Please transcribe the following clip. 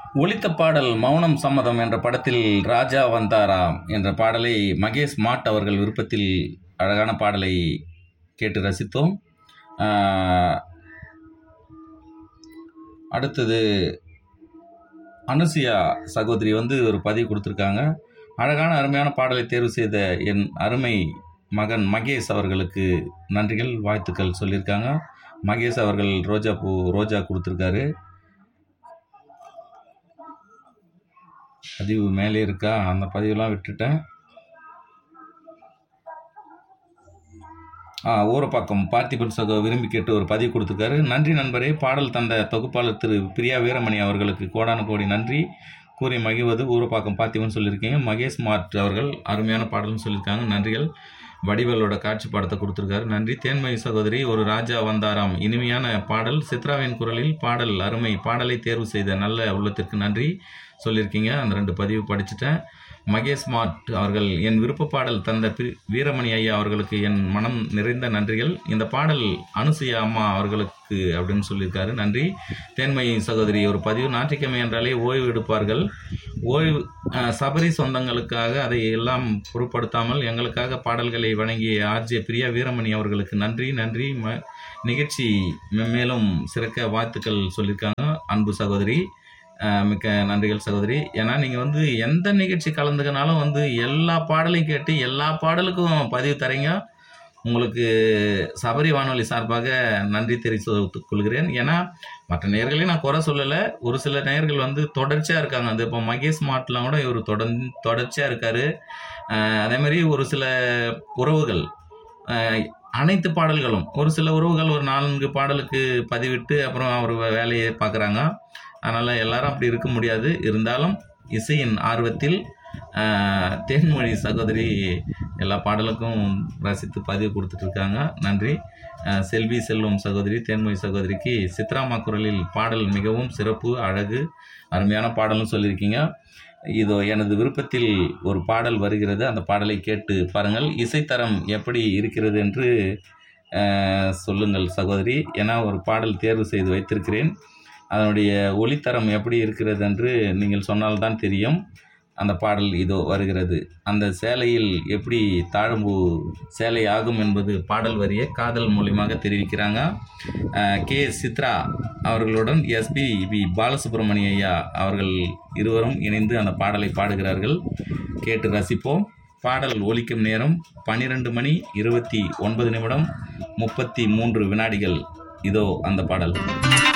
ஒலித்த பாடல் மௌனம் சம்மதம் என்ற படத்தில் ராஜா வந்தாராம் என்ற பாடலை மகேஷ் மாட் அவர்கள் விருப்பத்தில் அழகான பாடலை கேட்டு ரசித்தோம் ஆஹ், அடுத்தது அனுசியா சகோதரி வந்து ஒரு பதிவு கொடுத்துருக்காங்க அழகான அருமையான பாடலை தேர்வு செய்த என் அருமை மகன் மகேஷ் அவர்களுக்கு நன்றிகள் வாழ்த்துக்கள் சொல்லியிருக்காங்க மகேஷ் அவர்கள் ரோஜா பூ ரோஜா கொடுத்துருக்காரு பதிவு மேலே இருக்கா அந்த பதிவுலாம் விட்டுட்டேன் ஆ ஊரப்பாக்கம் பார்த்திபன் சகோ விரும்பி கேட்டு ஒரு பதிவு கொடுத்துருக்காரு நன்றி நண்பரே பாடல் தந்த தொகுப்பாளர் திரு பிரியா வீரமணி அவர்களுக்கு கோடான கோடி நன்றி கூறி மகிழ்வது ஊரப்பாக்கம் பார்த்திபன் சொல்லியிருக்கீங்க மகேஷ் மார்ட் அவர்கள் அருமையான பாடல்னு சொல்லியிருக்காங்க நன்றிகள் வடிவேலோட காட்சி படத்தை கொடுத்துருக்காரு நன்றி தேன்மொழி சகோதரி ஒரு ராஜா வந்தாராம் இனிமையான பாடல் சித்ராவின் குரலில் பாடல் அருமை பாடலை தேர்வு செய்த நல்ல உள்ளத்திற்கு நன்றி சொல்லியிருக்கீங்க அந்த ரெண்டு பதிவு படிச்சுட்டேன் மகேஷ் மார்ட் அவர்கள் என் விருப்ப பாடல் தந்த பி- வீரமணி ஐயா அவர்களுக்கு என் மனம் நிறைந்த நன்றிகள் இந்த பாடல் அனுசுயா அம்மா அவர்களுக்கு அப்படின்னு சொல்லியிருக்காரு நன்றி தேன்மொழி சகோதரி ஒரு பதிவு ஞாயிற்றுக்கிழமை என்றாலே ஓய்வு எடுப்பார்கள் ஓய்வு அஹ், சபரி சொந்தங்களுக்காக அதை எல்லாம் பொருட்படுத்தாமல் எங்களுக்காக பாடல்களை வழங்கிய ஆர்ஜே பிரியா வீரமணி அவர்களுக்கு நன்றி நன்றி ம நிகழ்ச்சி மென்மேலும் சிறக்க வாழ்த்துக்கள் சொல்லியிருக்காங்க அன்பு சகோதரி அஹ், மிக்க நன்றிகள் சகோதரி ஏன்னா நீங்கள் வந்து எந்த நிகழ்ச்சி கலந்துக்கினாலும் வந்து எல்லா பாடலையும் கேட்டு எல்லா பாடலுக்கும் பதிவு தரீங்க உங்களுக்கு சபரி வானொலி சார்பாக நன்றி தெரிவித்துக் கொள்கிறேன் ஏன்னா மற்ற நேர்களையும் நான் குறை சொல்லலை ஒரு சில நேயர்கள் வந்து தொடர்ச்சியாக இருக்காங்க அந்த இப்போ மகேஷ் மாட்டில் கூட இவர் தொடர் தொடர்ச்சியாக இருக்கார் அதே மாதிரி ஒரு சில உறவுகள் அஹ், அனைத்து பாடல்களும் ஒரு சில உறவுகள் ஒரு நான்கு பாடலுக்கு பதிவிட்டு அப்புறம் அவர் வே- வேலையை பார்க்குறாங்க அதனால் எல்லாரும் அப்படி இருக்க முடியாது இருந்தாலும் இசையின் ஆர்வத்தில் அஹ், தேன்மொழி சகோதரி எல்லா பாடலுக்கும் ரசித்து பதிவு கொடுத்துட்ருக்காங்க நன்றி அஹ், செல்வி செல்வம் சகோதரி தேன்மொழி சகோதரிக்கு சித்ராமா குரலில் பாடல் மிகவும் சிறப்பு அழகு அருமையான பாடல்னு சொல்லியிருக்கீங்க இதோ எனது விருப்பத்தில் ஒரு பாடல் வருகிறது அந்த பாடலை கேட்டு பாருங்கள் இசைத்தரம் எப்படி இருக்கிறது என்று அஹ், சொல்லுங்கள் சகோதரி ஏன்னா ஒரு பாடல் தேர்வு செய்து வைத்திருக்கிறேன் அதனுடைய ஒளித்தரம் எப்படி இருக்கிறது என்று நீங்கள் சொன்னால்தான் தெரியும் அந்த பாடல் இதோ வருகிறது அந்த சேலையில் எப்படி தாழம்பூ சேலை ஆகும் என்பது பாடல் வரியை காதல் மூலியமாக தெரிவிக்கிறாங்க அஹ், கே சித்ரா அவர்களுடன் எஸ்பி வி பாலசுப்ரமணிய ஐயா அவர்கள் இருவரும் இணைந்து அந்த பாடலை பாடுகிறார்கள் கேட்டு ரசிப்போம் பாடல் ஒலிக்கும் நேரம் பன்னிரெண்டு மணி இருபத்தி ஒன்பது நிமிடம் முப்பத்தி மூன்று வினாடிகள் இதோ அந்த பாடல்